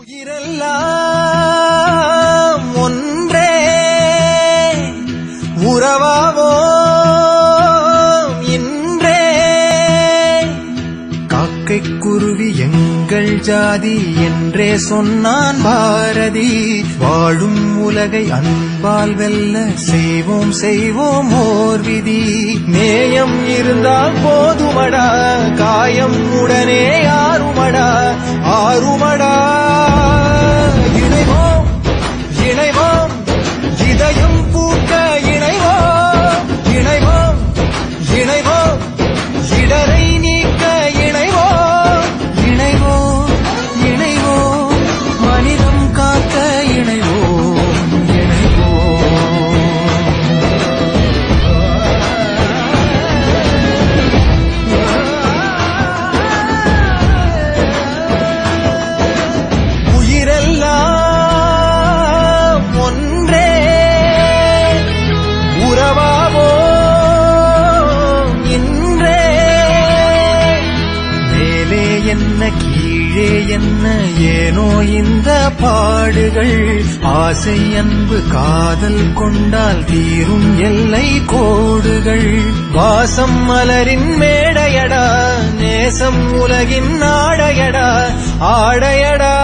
உயிரெல்லாம் ஒன்றே உறவாவோ இன்றே காக்கை குருவி எங்கள் ஜாதி என்றே சொன்னான் பாரதி வாழும் உலகை அன்பால் வெல்ல செய்வோம் செய்வோம் ஓர் விதி நேயம் இருந்தால் போதுமடா காயம் உடனே ஆறுமடா ஆறுமடா இணைவோம் இணைவோம் இதயம் பூக்க இணைவோம் இணைவோம் இணைவோம் இடரை நீக்க இணைவோம் இணைவோம் இணைவோம் மனிதம் காக்க இணைவோம் இணைவோம் உயிரெல்லாம் ஒன்றே உறவாவோ இன்றே மேலே என்ன கீழே என்ன ஏனோ இந்த பாடுகள் ஆசை அன்பு காதல் கொண்டால் தீரும் எல்லை கோடுகள் வாசம் மலரின் மேடையடா நேசம் உலகின் ஆடையடா ஆடையடா